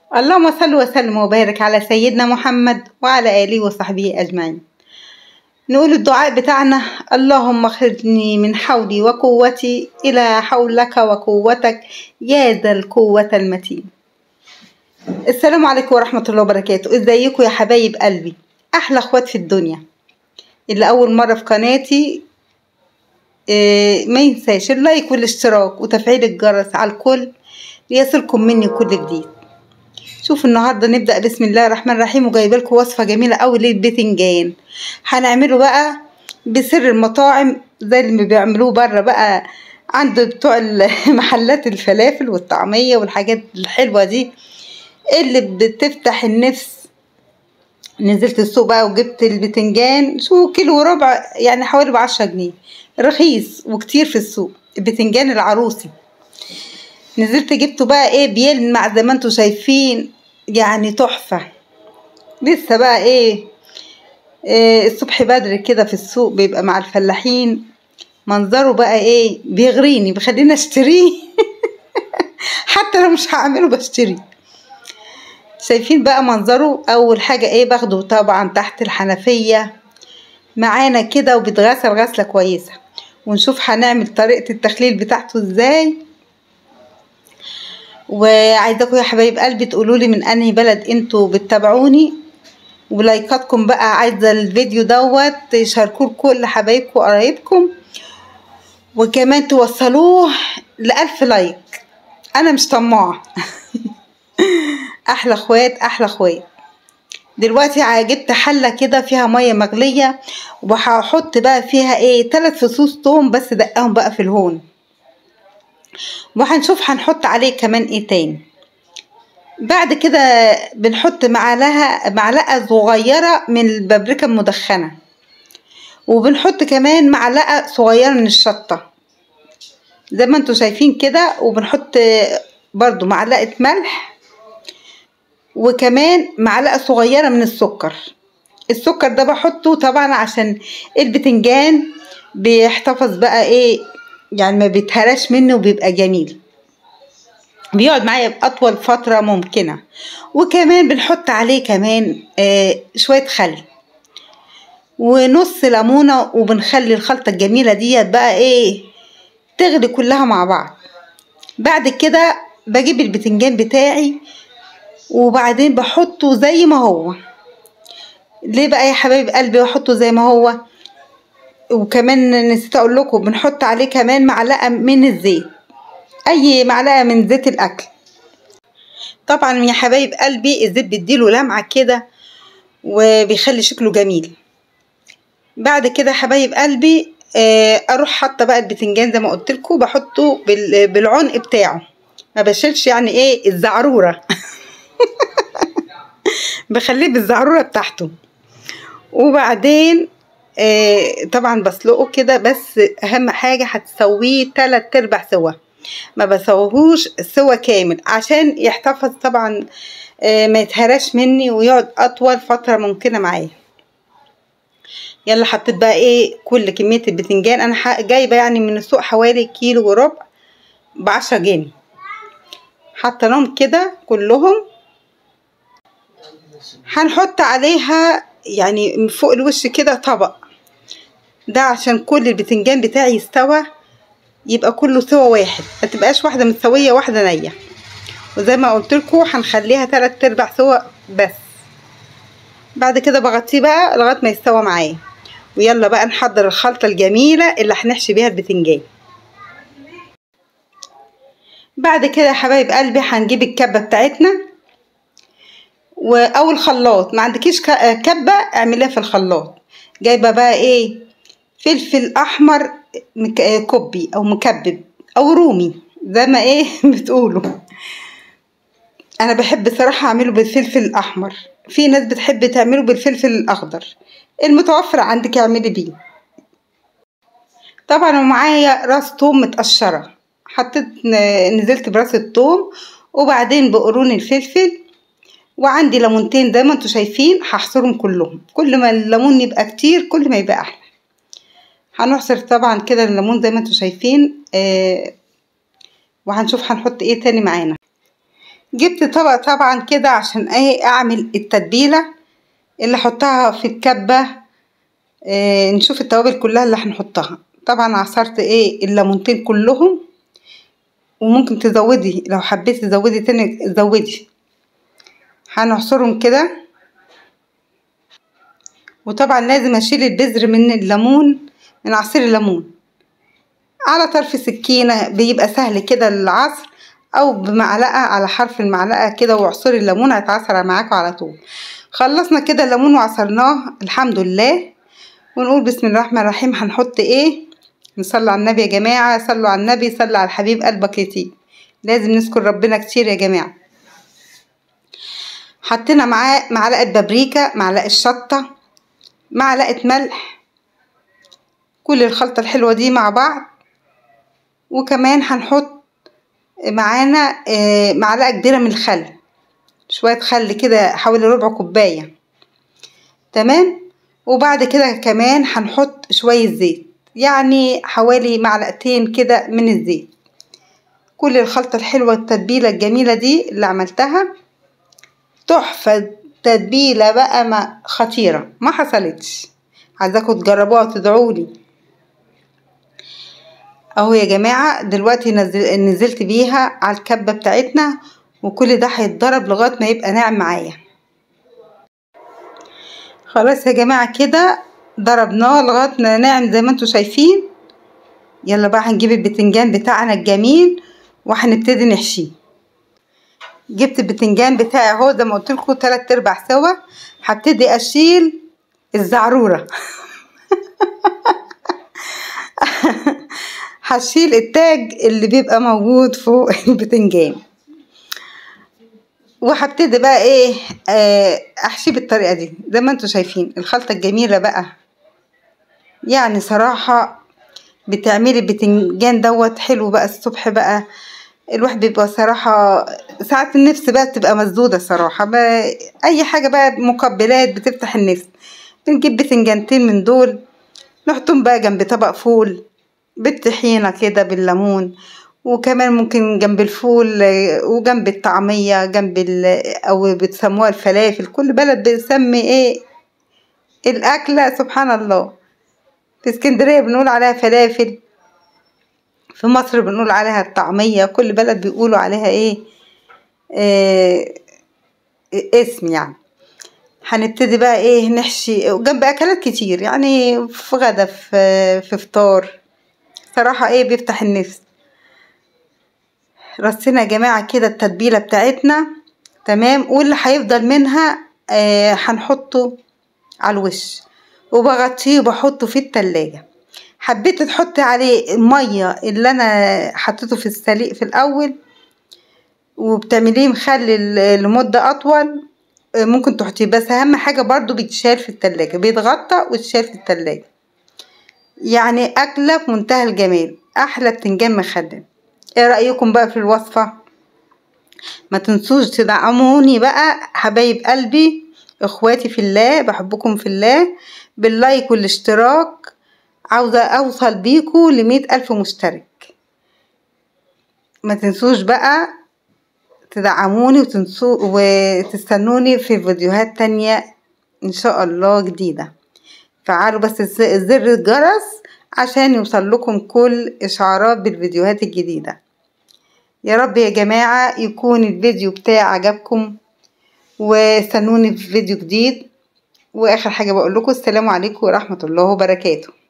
اللهم صل وسلم وبارك على سيدنا محمد وعلى آله وصحبه أجمعين نقول الدعاء بتاعنا اللهم اخرجني من حولي وقوتي إلى حولك وقوتك يا ذا القوة المتين السلام عليكم ورحمة الله وبركاته ازيكم يا حبايب قلبي أحلى اخوات في الدنيا اللي أول مرة في قناتي إيه ما ينساش اللايك والاشتراك وتفعيل الجرس على الكل ليصلكم مني كل جديد شوف النهارده نبدا بسم الله الرحمن الرحيم وجايبه لكم وصفه جميله قوي للبتنجان هنعمله بقى بسر المطاعم زي اللي بيعملوه بره بقى عند بتوع محلات الفلافل والطعميه والحاجات الحلوه دي اللي بتفتح النفس نزلت السوق بقى وجبت البتنجان شو كيلو وربع يعني حوالي بعشرة جنيه رخيص وكتير في السوق البتنجان العروسي نزلت جبته بقى ايه بيلمع زي ما انتوا شايفين يعني تحفة لسه بقى ايه, إيه الصبح بدري كده في السوق بيبقى مع الفلاحين منظره بقى ايه بيغريني بيخليني اشتريه حتى لو مش هعمله بشتري شايفين بقى منظره اول حاجة ايه باخده طبعا تحت الحنفية معانا كده وبيتغسل غسلة كويسة ونشوف هنعمل طريقة التخليل بتاعته ازاي وعايزاكم يا حبايب قلبي تقولوا لي من انهي بلد انتوا بتتابعوني ولايكاتكم بقى عايزه الفيديو دوت تشاركوه لكل حبايبكم وقرايبكم وكمان توصلوه لألف لايك انا مش طماعه احلى اخوات احلى اخوات دلوقتي جبت حله كده فيها ميه مغليه وهحط بقى فيها ايه تلات فصوص توم بس دقهم بقى في الهون وهنشوف هنحط عليه كمان ايه تاني بعد كده بنحط معلقة معلقة صغيرة من البابريكا المدخنة وبنحط كمان معلقة صغيرة من الشطة زي ما انتوا شايفين كده وبنحط برضو معلقة ملح وكمان معلقة صغيرة من السكر السكر ده بحطه طبعا عشان البتنجان بيحتفظ بقى ايه يعني ما بيتهراش منه وبيبقى جميل بيقعد معايا بأطول فترة ممكنة وكمان بنحط عليه كمان آه شوية خل ونص ليمونة وبنخلي الخلطة الجميلة ديت بقى ايه تغلي كلها مع بعض بعد كده بجيب البتنجان بتاعي وبعدين بحطه زي ما هو ليه بقى يا حبايب قلبي بحطه زي ما هو وكمان نسيت اقول لكم بنحط عليه كمان معلقه من الزيت اي معلقه من زيت الاكل طبعا يا حبايب قلبي الزيت بيديله لمعه كده وبيخلي شكله جميل بعد كده حبايب قلبي اروح حاطه بقى البتنجان زي ما قلت لكم بحطه بالعنق بتاعه ما بشيلش يعني ايه الزعروره بخليه بالزعروره بتاعته وبعدين آه طبعا بسلقه كده بس اهم حاجة هتسويه تلات ارباع سوا ما بسويهوش سوا كامل عشان يحتفظ طبعا آه ما يتهراش مني ويقعد اطول فترة ممكنة معايا يلا حطيت بقى ايه كل كمية البتنجان انا جايبة يعني من السوق حوالي كيلو وربع بعشرة جنيه حطيناهم كده كلهم هنحط عليها يعني من فوق الوش كده طبق ده عشان كل البتنجان بتاعي يستوى يبقى كله سوا واحد ما تبقاش واحده متسويه واحده نيه وزي ما قلت لكم هنخليها تلات ارباع سوا بس بعد كده بغطيه بقى لغايه ما يستوى معايا ويلا بقى نحضر الخلطه الجميله اللي هنحشي بيها البتنجان بعد كده يا حبايب قلبي هنجيب الكبه بتاعتنا او الخلاط ما عندكيش كبه اعمليها في الخلاط جايبه بقى ايه فلفل احمر كوبي او مكبب او رومي زي ما ايه بتقولوا انا بحب صراحه اعمله بالفلفل الاحمر في ناس بتحب تعمله بالفلفل الاخضر المتوفر عندك اعملي بيه طبعا ومعايا راس توم متقشره حطيت نزلت براس التوم وبعدين بقرون الفلفل وعندي ليمونتين زي ما انتوا شايفين هحصرهم كلهم كل ما الليمون يبقى كتير كل ما يبقى احلى هنعصر طبعا كده الليمون زي ما انتوا شايفين آه وهنشوف هنحط ايه تاني معانا جبت طبق طبعا كده عشان ايه اعمل التتبيلة اللي احطها في الكبة إيه نشوف التوابل كلها اللي هنحطها طبعا عصرت ايه الليمونتين كلهم وممكن تزودي لو حبيتي تزودي تاني زودي هنعصرهم كده وطبعا لازم اشيل البذر من الليمون من عصير الليمون على طرف سكينة بيبقى سهل كده العصر او بمعلقة على حرف المعلقة كده واعصري الليمون هيتعصر معاكوا على طول خلصنا كده الليمون وعصرناه الحمد لله ونقول بسم الله الرحمن الرحيم هنحط ايه نصلي على النبي يا جماعة صلوا على النبي صلوا على الحبيب قلبك يطيب لازم نذكر ربنا كتير يا جماعة حطينا معاه معلقة بابريكا معلقة شطة معلقة ملح كل الخلطة الحلوة دي مع بعض وكمان هنحط معانا معلقة كبيرة من الخل شوية خل كده حوالي ربع كوباية تمام وبعد كده كمان هنحط شوية زيت يعني حوالي معلقتين كده من الزيت كل الخلطة الحلوة التتبيلة الجميلة دي اللي عملتها تحفة تتبيلة بقى ما خطيرة ما حصلتش عايزاكم تجربوها وتدعولي اهو يا جماعة دلوقتي نزل نزلت بيها على الكبة بتاعتنا وكل ده هيتضرب لغاية ما يبقى ناعم معايا خلاص يا جماعة كده ضربناه لغاية ما ناعم زي ما انتوا شايفين يلا بقى هنجيب البتنجان بتاعنا الجميل وهنبتدي نحشيه جبت البتنجان بتاعي اهو زي ما قلت لكم تلات ارباع سوا هبتدي اشيل الزعرورة هشيل التاج اللي بيبقى موجود فوق البتنجان وهبتدي بقى ايه آه احشيه بالطريقه دي زي ما انتوا شايفين الخلطه الجميله بقى يعني صراحه بتعملي البتنجان دوت حلو بقى الصبح بقى الواحد بيبقى صراحة ساعات النفس بقى بتبقى مسدودة صراحة بقى أي حاجة بقى مقبلات بتفتح النفس بنجيب بتنجانتين من دول نحطهم بقى جنب طبق فول بالطحينة كده بالليمون وكمان ممكن جنب الفول وجنب الطعمية جنب أو بتسموها الفلافل كل بلد بتسمي ايه الأكلة سبحان الله في اسكندرية بنقول عليها فلافل في مصر بنقول عليها الطعمية كل بلد بيقولوا عليها ايه, إيه اسم يعني هنبتدي بقى ايه نحشي جنب اكلات كتير يعني في غدا في, في فطار صراحة ايه بيفتح النفس رصينا يا جماعة كده التتبيلة بتاعتنا تمام واللي هيفضل منها آه هنحطه على الوش وبغطيه وبحطه في التلاجة حبيت تحطي عليه المية اللي انا حطيته في السليق في الاول وبتعمليه مخلل لمدة اطول ممكن تحطيه بس اهم حاجة برضو بيتشال في التلاجة بيتغطى ويتشال في التلاجة يعني اكلة في منتهى الجمال احلى بتنجان مخلل ايه رأيكم بقى في الوصفة ما تنسوش تدعموني بقى حبايب قلبي اخواتي في الله بحبكم في الله باللايك والاشتراك عاوزة اوصل بيكو لمية الف مشترك ما تنسوش بقى تدعموني وتنسو وتستنوني في فيديوهات تانية ان شاء الله جديدة فعلوا بس زر الجرس عشان يوصل لكم كل اشعارات بالفيديوهات الجديدة يا رب يا جماعة يكون الفيديو بتاعي عجبكم واستنوني في فيديو جديد واخر حاجة بقول لكم السلام عليكم ورحمة الله وبركاته